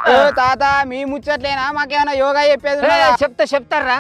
ఓ తాత మీ ముచ్చట్లేనా మాకేమైనా యోగా చెప్పేది ఏ, ఉన్నదా? చెప్తా చెప్తారా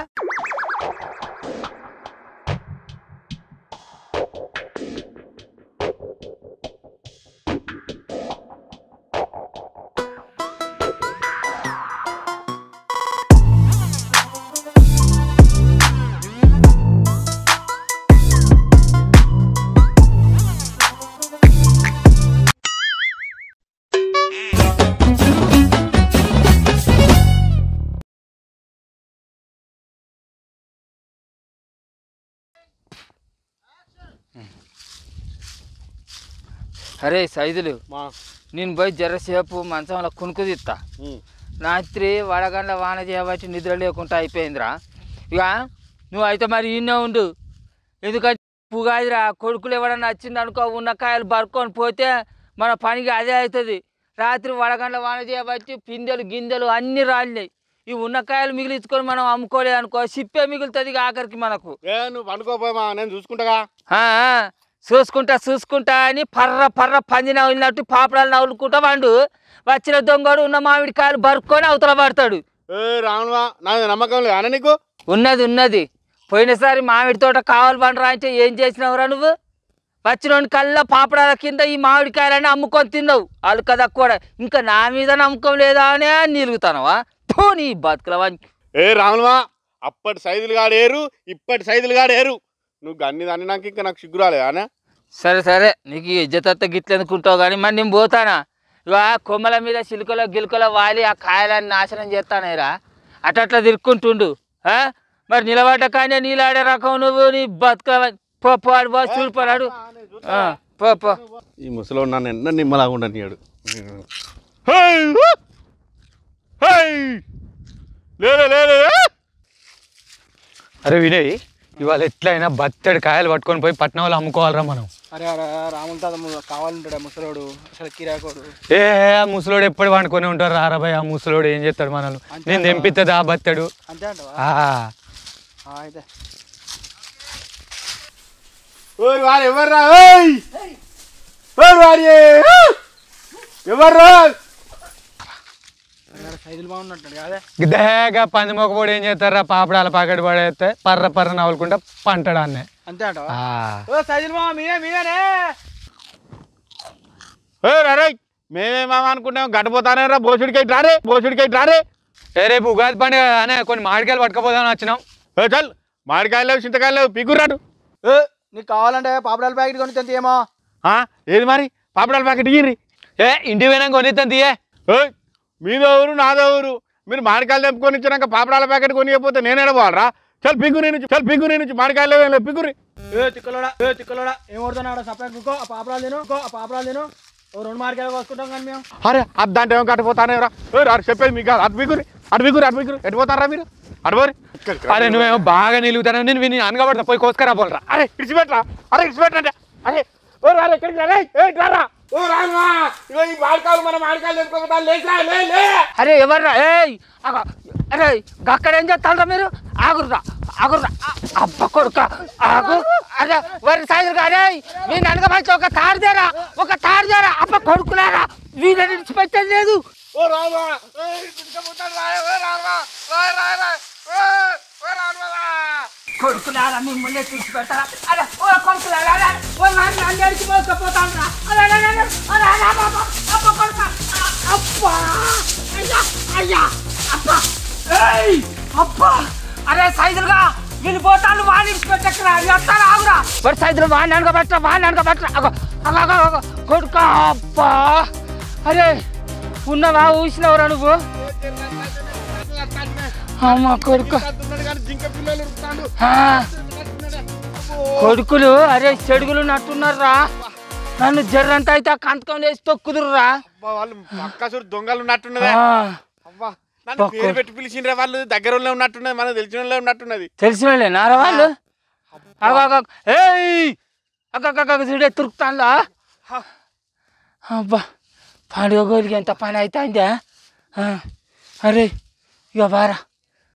అరే సైదులు మా నేను పోయి జరసేపు మంచంలో కునుకు తీస్తా రాత్రి వడగండ్ల వాన చేయబట్టి నిద్ర లేకుండా అయిపోయిందిరా ఇక నువ్వు అయితే మరి ఈయనే ఉండు ఎందుకంటే పుగాదిరా కొడుకులు ఎవడన్నా వచ్చింది అనుకో ఉన్న కాయలు బరుకొని పోతే మన పనికి అదే అవుతుంది రాత్రి వడగండ్ల వాన చేయబట్టి పిందెలు గిందెలు అన్నీ రాలినాయి ఈ ఉన్న కాయలు మిగిలించుకొని మనం అమ్ముకోలేదు అనుకో సిప్పే మిగులుతుంది ఇక ఆఖరికి మనకు ఏ నువ్వు పండుకోపోమా నేను చూసుకుంటాగా ఆ, ఆ, చూసుకుంటా చూసుకుంటా అని పర్ర పర్ర పంది నవ్వులినట్టు పాపడాలు నవ్వులుకుంటా వాడు వచ్చిన దొంగడు ఉన్న మామిడి కాయలు బరుక్కొని అవతల పడతాడు ఏ రావణవా నా నమ్మకం లేదు అన్న నీకు ఉన్నది ఉన్నది పోయినసారి మామిడి తోట కావాలి పండరా అంటే ఏం చేసినావురా నువ్వు వచ్చినోని కల్లా పాపడాల కింద ఈ మామిడికాయలని అమ్ముకొని తిన్నావు వాళ్ళు కదా కూడా ఇంకా నా మీద నమ్మకం లేదా అనే నిలుగుతానవా పో నీ బతుకులవా ఏ రావణవా అప్పటి సైజులు గాడేరు ఇప్పటి సైజులు గాడేరు నువ్వు గన్ని దాన్ని నాకు ఇంకా నాకు సిగ్గురాలే అన్న సరే సరే నీకు ఈ ఇజ్జతత్త గిట్ల ఎందుకుంటావు కానీ మరి నేను పోతానా ఇక కొమ్మల మీద చిలుకలో గిలుకలో వాలి ఆ కాయలని నాశనం చేస్తానేరా అట్లా తిరుక్కుంటుండు ఆ? మరి నిలబడ్డ కానీ నీలాడే రకం నువ్వు నీ బతుక పో పో ఆడు పో చూడిపోరాడు పో పో ఈ ముసలో నన్ను ఎన్న నిమ్మలాగా ఉండనియాడు లేలే లేలే అరే వినయ్ ఇవాళ ఎట్లయినా బత్తడి కాయలు పట్టుకొని పోయి పట్నం వాళ్ళు అమ్ముకోవాలరా మనం అరే అరే రాముల తాత ము- కావాలంటాడు ఆ ముసలోడు అసలు కిరాకోడు ఏ ఆ ముసలోడు ఎప్పుడు వండుకొని ఉంటారు రారాబాయ్ ఆ ముసలోడు ఏం చేస్తాడు మనల్ని నేను తెంపిస్తుంది ఆ బత్తడు అంతే అంటవా ఆ, అయితే ఓయ్ వాడు ఎవర్రా ఓయ్ ఓయ్ వాడి ఎవర్రా సైజులు బాగున్నట్టు కాదే దేగా పంది మొక్కపోడు ఏం చేస్తారా పాపడాల పాకెట్ పడేస్తే పర్ర పర్ర నవ్వులుకుంటా పంటడు అన్నే అంతే అంటవా ఆ. ఓ సైజులు బాగా మీరే మీరేనే ఓయ్ రా రేయ్ మేమేమో అనుకుంటాం గడిపోతానే రా బోసుడికి రారే బోసుడికి రారే ఏ రేపు ఉగాది పండుగ అనే కొన్ని మామిడికాయలు పట్టుకపోదామని వచ్చినాం ఏ చల్ మామిడికాయలు లేవు చింతకాయలు లేవు పిగురాడు ఏ నీకు కావాలంటే పాపడాల ప్యాకెట్ కొని తింటే ఏమో ఆ, ఏది మరి పాపడాల ప్యాకెట్ ఇయ్యి ఏ ఇంటి పోయినాక కొనిస్తాను తీయే ఓయ్ మీదో ఊరు నాదో ఊరు మీరు మామిడికాయలు తెంపుకొని ఇచ్చినాక పాపడాల ప్యాకెట్ కొనియకపోతే నేను ఎడపోవాలరా చల్ పిగురి నుంచి చల్ పిగురి నుంచి మామిడికాయలు లేవు, లేవు పిగురి ఏ తిక్కలోడా ఏ తిక్కలోడా ఏం కొడుతున్నాడు సపరేట్ కుక్కో ఆ పాపడాలు తిను ఇంకో ఆ పాపడాలు తిను ఓ రెండు మార్కెట్ కోసుకుంటాం కానీ మేము అరే అది దాంట్లో ఏం కట్టిపోతానే రా ఓయ్ రా చెప్పేది మీకు కాదు అటు పిగురి అటు పిగురి అటు పిగురి ఎటు పోతారా మీరు అటు పోరి అరే నువ్వేమో బాగా నిలుగుతాను నేను విని అనగబడతా పోయి కోసుకరా పోలరా అరే ఇడిచిపెట్టరా అరే ఇడిచిపెట్టండి అరే ఓ రా ఎక్కడికి రా రేయ్, ఏయ్, రారా ఓ రానువా ఇగో ఈ మామిడికాయలు మన మామిడికాయలు తెంపుకోపోతా లేచరా లే లే అరే ఎవర్రా ఏయ్ అగ- అరే అక్కడ ఏం చేస్తారా మీరు ఆగుర్రా ఆగుర్రా ఆ, అబ్బ కొడుక ఆగు అరే వరి సైజులు కాదే వీని అనగబట్టి ఒక తాడుదేరా ఒక తాడుదేరా అబ్బ కొడుకులారా వీళ్ళని విడిచిపెట్టేది లేదు ఓ రానువా ఏయ్ పిడిచిపోతాడు రా ఓ రానువా రా రా రా ఓ ఓ రానువా కొడుకులారా మిమ్మల్ని విడిచిపెట్టారా అరే ఓ కొడుకులారా అరే, ఓ నాన్న నన్ను ఎడిచిపోకపోతాను రా అరే అరే, అరే, అరే, అరే, అబ్బ, అబ్బ, అబ్బ కొడుక ఆ, అబ్బా అయ్యా అయ్యా అబ్బా ఏయ్ అబ్బా అరే సైజులుగా వీళ్ళు పోతాను వాడిని విడిచిపెట్టకరా ఎత్తారా ఆగురా మరి సైజులు వాడిని అనగబెట్టరా వాడిని అనగబెట్టరా అగో అగో అగో, అగో కొడుక అబ్బా అరే ఉన్నవా ఊసినవరా నువ్వు అమ్మ కొడుక ఉన్నాడు కానీ జింక పిల్లలు ఉరుకుతాండు. ఆ. కొడుకులు అరే చెడుగులు నట్టున్నారా నన్ను జర్రంతా అయితే ఆ కంతకం వేసి తొక్కుదురురా అబ్బా, వాళ్ళు పక్కసూరు దొంగలు ఉన్నట్టున్నదే ఆ, అబ్బా నన్ను పేరు పెట్టి పిలిచిండ్రా వాళ్ళు దగ్గర వాళ్ళే ఉన్నట్టున్నది మనకు తెలిసిన వాళ్ళే ఉన్నట్టున్నది తెలిసిన వాళ్ళే నారా వాళ్ళు అగో, అగో, అగో. ఏయ్ అక్క చూడే తురుకుతానులా అబ్బా పండుగ గోలికి ఎంత పని అవుతుందా అరే ఇక బారా